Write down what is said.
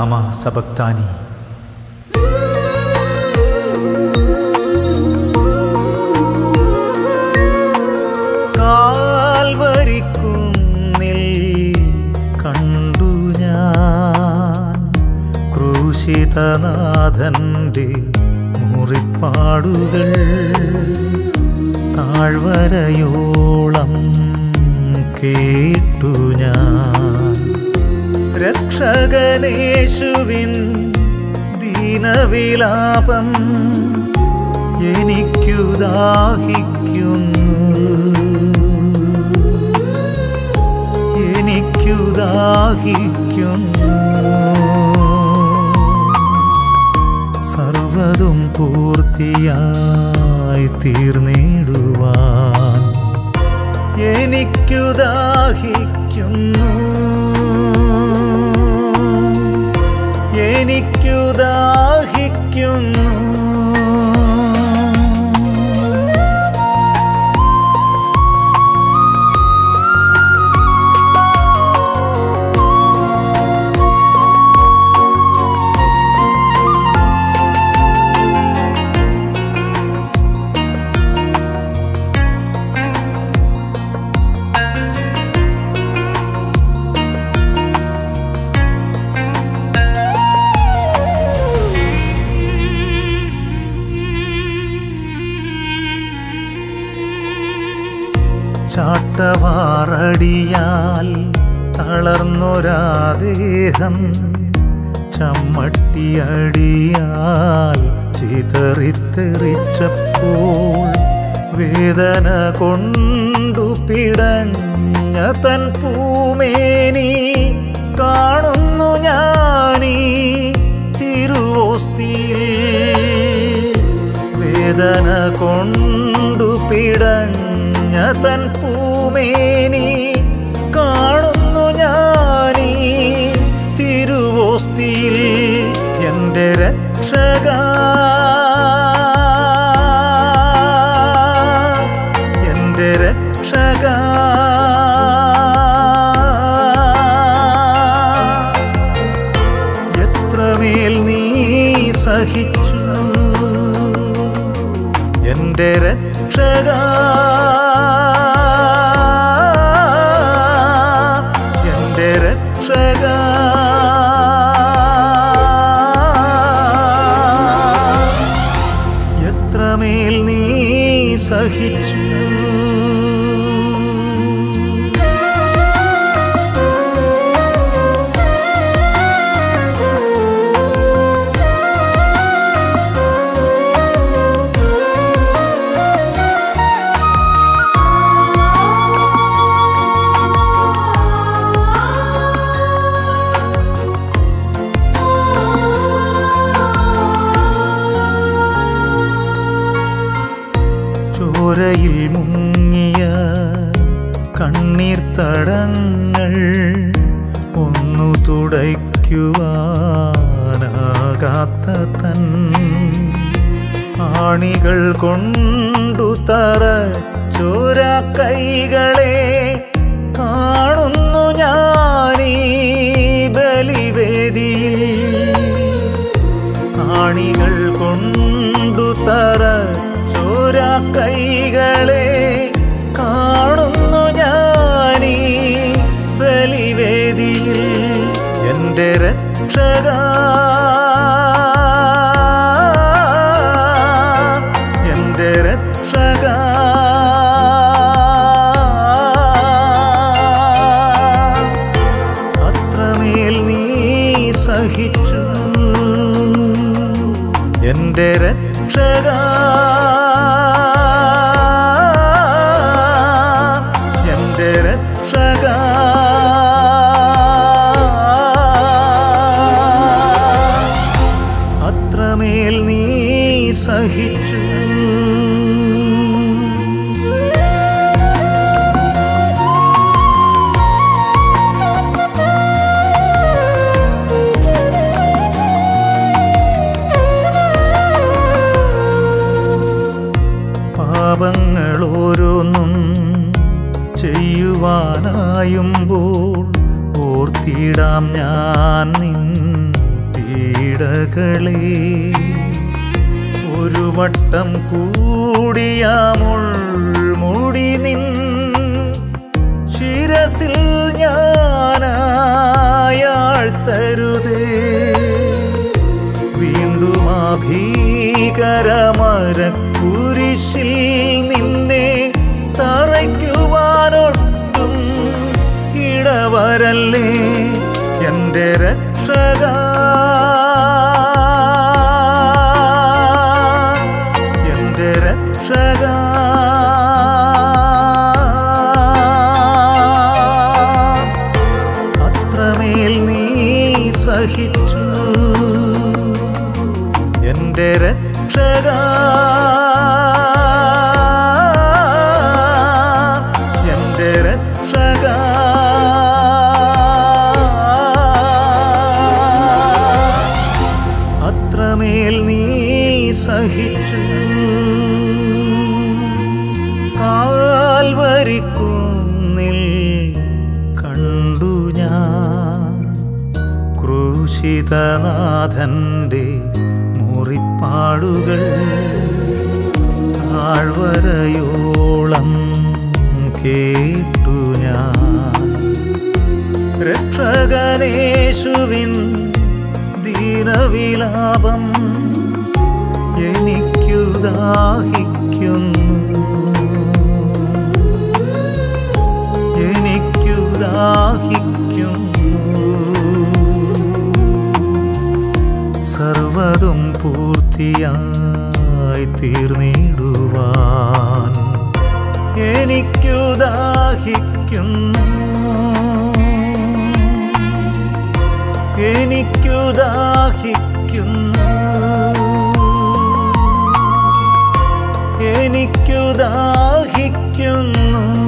ലാമ സബക്താനി കാൽവരിക്കുന്നിൽ കണ്ടു ഞാൻ ക്രൂശിതനാഥന്റെ മുറിപ്പാടുകൾ താഴ്വരയോളം കേട്ടു ഞാൻ രക്ഷകനേശുവിൻ ദീനവിലാപം എനിക്കു ദാഹിക്കുന്നു എനിക്കു ദാഹിക്കുന്നു സർവതും പൂർത്തിയായി തീർന്നിടുവാൻ എനിക്കു ദാഹിക്കുന്നു എനിക്കു ദാഹിക്കുന്നു ചാട്ടവാറടിയാൽ തളർന്നൊരാദേഹം ചമ്മട്ടിയടിയാൽ ചിതറിത്തെറിച്ചപ്പോൾ വേദന കൊണ്ടു പിടഞ്ഞ തൻ പൂമേനി കാണുന്നു ഞാനീ തിരുവോസ്തിയിൽ വേദന കൊണ്ടു പിടഞ്ഞ തൻ പൂമേനി കാണുന്നു ഞാനീ തിരുവോസ്തിയിൽ എൻ്റെ രക്ഷക എൻ്റെ രക്ഷക എത്രമേൽ നീ സഹിച്ചു എൻ്റെ രക്ഷക എൻ്റെ രക്ഷക എത്രമേൽ നീ സഹിച്ചു ചോരയിൽ മുങ്ങിയ കണ്ണീർ തടങ്ങൾ ഒന്നു തുടയ്ക്കുവാനാകാത്ത തൻ ആണികൾ കൊണ്ടു തറ ചോര കൈകളെ കാണുന്നു ഞാനീ ബലിവേദിയിൽ ആണികൾ കൊണ്ടു തറ ചോര കൈകളെ കാണുന്നു ഞാനീ ബലിവേദിയിൽ എൻ്റെ രക്ഷക എൻ്റെ രക്ഷക അത്രമേൽ നീ സഹിച്ചു എൻ്റെ രക്ഷക എൻ്റെ രക്ഷക അത്രമേൽ നീ സഹിച്ചു പാപങ്ങൾ ഓരോന്നും ചെയ്യുവാനായുമ്പോൾ ഓർത്തിടാം ഞാൻ നിൻ പാപങ്ങളെ ഒരു വട്ടം കൂടിയാമുൾ മുടി നിൻ ശിരസിൽ ഞാനായാഴ്ത്തരുതേ വീണ്ടും ആ ഭീകരമരക്കുരിശിൽ നിന്നെ തറയ്ക്കുവാനൊട്ടും ഇടവരല്ലേ എൻ്റെ രക്ഷക എൻ്റെ രക്ഷക അത്രമേൽ നീ സഹിച്ചു എൻ്റെ രക്ഷക എൻ്റെ രക്ഷക അത്രമേൽ നീ സഹിച്ചു കാൽവരിക്കുന്നിൽ കണ്ടു ഞാൻ ക്രൂശിതനാഥന്റെ മുറിപ്പാടുകൾ താഴ്വരയോളം കേട്ടു ഞാൻ രക്ഷകനേശുവിൻ ദീനവിലാപം എനിക്കു ദാഹിക്കുന്നു എനിക്കു ദാഹിക്കുന്നു സർവതും പൂർത്തിയായി തീർന്നിടുവാൻ എനിക്കു ദാഹിക്കുന്നു എനിക്കു ദാഹിക്കുന്നു എനിക്കു ദാഹിക്കുന്നു